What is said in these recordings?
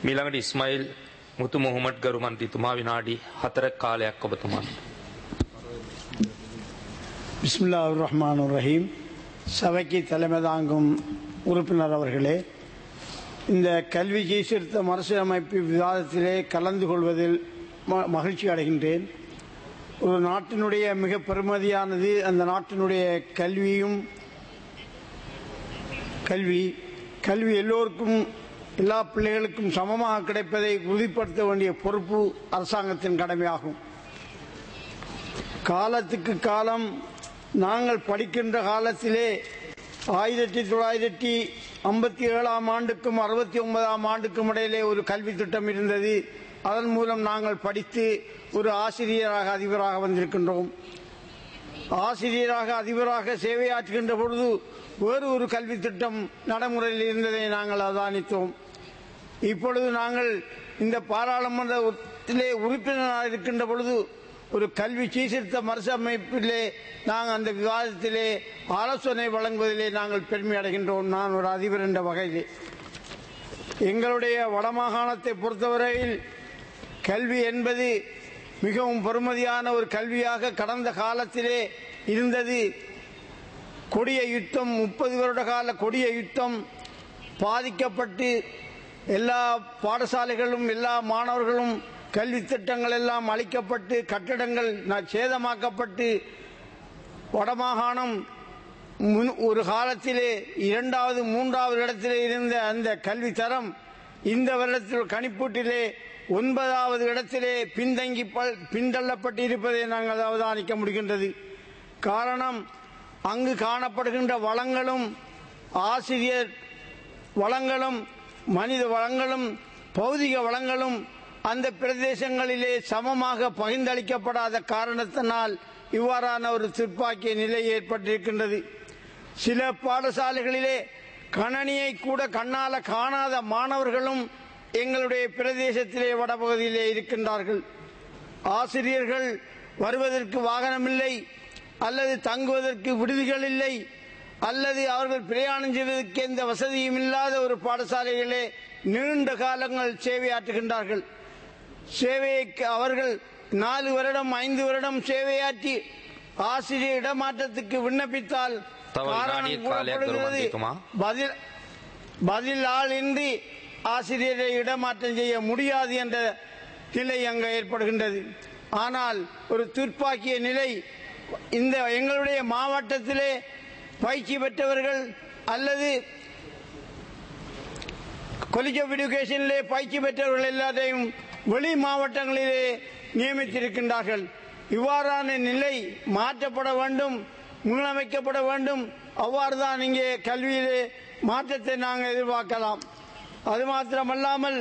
මීළඟට ඉස්මයිල් මුතු මොහොමඩ් ගරු මන්ත්‍රීතුමා විනාඩි 4ක් කාලයක් ඔබතුමාට. பிஸ்மில்லா ரஹ்மான் ரஹீம் சபைக்கு தலைமை தாங்கும் உறுப்பினர் அவர்களே இந்த கல்வி சீர்திருத்த மறுசீரமைப்பு விவாதத்திலே கலந்து கொள்வதில் ம- மகிழ்ச்சி அடைகின்றேன் ஒரு நாட்டினுடைய மிக பெருமதியானது அந்த நாட்டினுடைய கல்வியும் கல்வி கல்வி எல்லோருக்கும் எல்லா பிள்ளைகளுக்கும் சமமாக கிடைப்பதை உறுதிப்படுத்த வேண்டிய பொறுப்பு அரசாங்கத்தின் கடமையாகும் காலத்துக்கு காலம் நாங்கள் படிக்கின்ற காலத்திலே ஆயிரத்தி தொள்ளாயிரத்தி ஐம்பத்தி ஏழாம் ஆண்டுக்கும் அறுபத்தி ஒன்பதாம் ஆண்டுக்கும் இடையிலே ஒரு கல்வி திட்டம் இருந்தது அதன் மூலம் நாங்கள் படித்து ஒரு ஆசிரியராக அதிபராக வந்திருக்கின்றோம் ஆசிரியராக அதிபராக சேவையாற்றுகின்ற பொழுது வேறு ஒரு கல்வி திட்டம் நடைமுறையில் இருந்ததை நாங்கள் அவதானித்தோம் இப்பொழுது நாங்கள் இந்த பாராளுமன்றத்திலே உறுப்பினராக இருக்கின்ற பொழுது ஒரு கல்வி சீர்திருத்த மறுசமைப்பிலே நாங்கள் அந்த விவாதத்திலே ஆலோசனை வழங்குவதிலே நாங்கள் பெருமை அடைகின்றோம் நான் ஒரு அதிபர் என்ற வகையிலே எங்களுடைய வடமாகாணத்தை பொறுத்தவரையில் கல்வி என்பது மிகவும் பெருமதியான ஒரு கல்வியாக கடந்த காலத்திலே இருந்தது கொடிய யுத்தம் முப்பது வருட கால கொடிய யுத்தம் பாதிக்கப்பட்டு எல்லா பாடசாலைகளும் எல்லா மாணவர்களும் கல்வி திட்டங்கள் எல்லாம் அளிக்கப்பட்டு கட்டடங்கள் ந- சேதமாக்கப்பட்டு வடமாகாணம் முன்- ஒரு காலத்திலே இரண்டாவது மூன்றாவது இடத்திலே இருந்த அந்த கல்வி தரம் இந்த வருடத்தில் கணிப்பீட்டிலே ஒன்பதாவது இடத்திலே பின்தங்கி ப- பின்தள்ளப்பட்டு இருப்பதை நாங்கள் அவதானிக்க முடிகின்றது காரணம் அங்கு காணப்படுகின்ற வளங்களும் ஆசிரியர் வளங்களும் மனித வளங்களும் பௌதிக வளங்களும் அந்த பிரதேசங்களிலே சமமாக பகிர்ந்தளிக்கப்படாத காரணத்தினால் இவ்வாறான ஒரு துப்பாக்கிய நிலை ஏற்பட்டிருக்கின்றது சில பாடசாலைகளிலே கணனியை கூட கண்ணால காணாத மாணவர்களும் எங்களுடைய பிரதேசத்திலே வடபகுதியிலே இருக்கின்றார்கள் ஆசிரியர்கள் வருவதற்கு வாகனமில்லை அல்லது தங்குவதற்கு விடுதிகள் இல்லை அல்லது அவர்கள் பிரயாணம் செய்வதற்கு எந்த வசதியும் இல்லாத ஒரு பாடசாலைகளே நீண்ட காலங்கள் சேவையாற்றுகின்றார்கள் சேவையை அவர்கள் நாலு வருடம் ஐந்து வருடம் சேவையாற்றி ஆசிரியர் இடமாற்றத்துக்கு விண்ணப்பித்தால் தவறு காரணம் நாடிய காலையாக கூறப்படுகிறது வருமாந்திக்குமா? பதில் பதில் ஆள் இன்றி ஆசிரியரை இடமாற்றம் செய்ய முடியாது என்ற நிலை அங்கு ஏற்படுகின்றது ஆனால் ஒரு துர்ப்பாக்கிய நிலை இந்த எங்களுடைய மாவட்டத்திலே பயிற்சி பெற்றவர்கள் அல்லது காலேஜ் ஆஃப் எஜுகேஷனிலே பயிற்சி பெற்றவர்கள் எல்லாத்தையும் வெளி மாவட்டங்களிலே நியமித்திருக்கின்றார்கள் இவ்வாறான நிலை மாற்றப்பட வேண்டும் முன்னமைக்கப்பட வேண்டும் அவ்வாறு தான் இங்கே கல்வியிலே மாற்றத்தை நாங்கள் எதிர்பார்க்கலாம் அது மாத்திரமல்லாமல்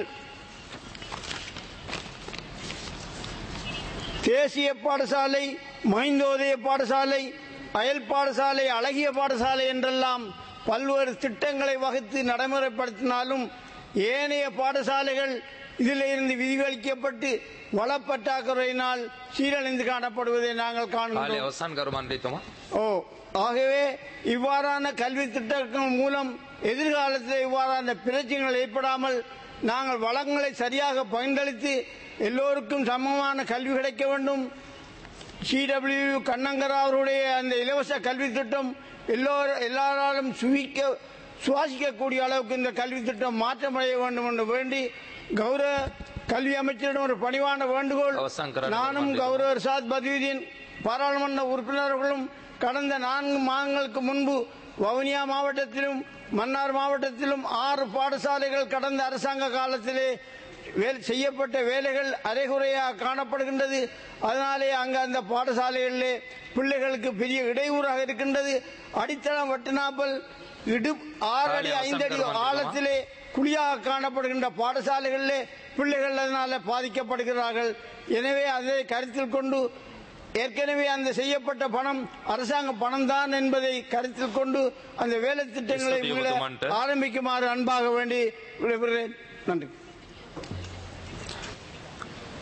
தேசிய பாடசாலை மைந்தோதய பாடசாலை அயல் பாடசாலை அழகிய பாடசாலை என்றெல்லாம் பல்வேறு திட்டங்களை வகுத்து நடைமுறைப்படுத்தினாலும் ஏனைய பாடசாலைகள் இதில் இருந்து விதிவளிக்கப்பட்டு வளப்பற்றாக்குறையினால் சீரழிந்து காணப்படுவதை நாங்கள் කාලය காண்கிறோம் අවසන් ගරු මන්ත්‍රීතුමා. ஓ ஆகவே இவ்வாறான கல்வி திட்டங்கள் மூலம் எதிர்காலத்தில் இவ்வாறான பிரச்சனைகள் ஏற்படாமல் நாங்கள் வளங்களை சரியாக பயன்படுத்தி எல்லோருக்கும் சமமான கல்வி கிடைக்க வேண்டும் சிடபிள்யூ கண்ணங்கரா அவருடைய அந்த இலவச கல்வி திட்டம் எல்லோரும் எல்லாராலும் சுவிக்க சுவாசிக்கக்கூடிய அளவுக்கு இந்த கல்வி திட்டம் மாற்றமடைய வேண்டும் என்று வேண்டி கௌரவ கல்வி அமைச்சரிடம் ஒரு பணிவான வேண்டுகோள் அவசான் கரார் நானும் மன்றில். கௌரவ ரிசாத் பத்யுதீன் பாராளுமன்ற உறுப்பினர்களும் கடந்த நான்கு மாதங்களுக்கு முன்பு வவுனியா மாவட்டத்திலும் மன்னார் மாவட்டத்திலும் ஆறு பாடசாலைகள் கடந்த அரசாங்க காலத்திலே வேல் செய்யப்பட்ட வேலைகள் அரைகுறையாக காணப்படுகின்றது அதனாலே அங்கு அந்த பாடசாலைகளிலே பிள்ளைகளுக்கு பெரிய இடையூறாக இருக்கின்றது அடித்தளம் வட்டினாப்பல் இடு ஆறு அடி காலை ஐந்து அடி அவசரம் ஆழத்திலே குழியாக காணப்படுகின்ற பாடசாலைகளிலே பிள்ளைகள் அதனால பாதிக்கப்படுகிறார்கள் எனவே அதை கருத்தில் கொண்டு ஏற்கனவே அந்த செய்யப்பட்ட பணம் அரசாங்க பணம் தான் என்பதை கருத்தில் கொண்டு அந்த வேலை திட்டங்களை Mr. மீள Devadumantu. ஆரம்பிக்குமாறு அன்பாக வேண்டி விடைபெறுகிறேன் நன்றி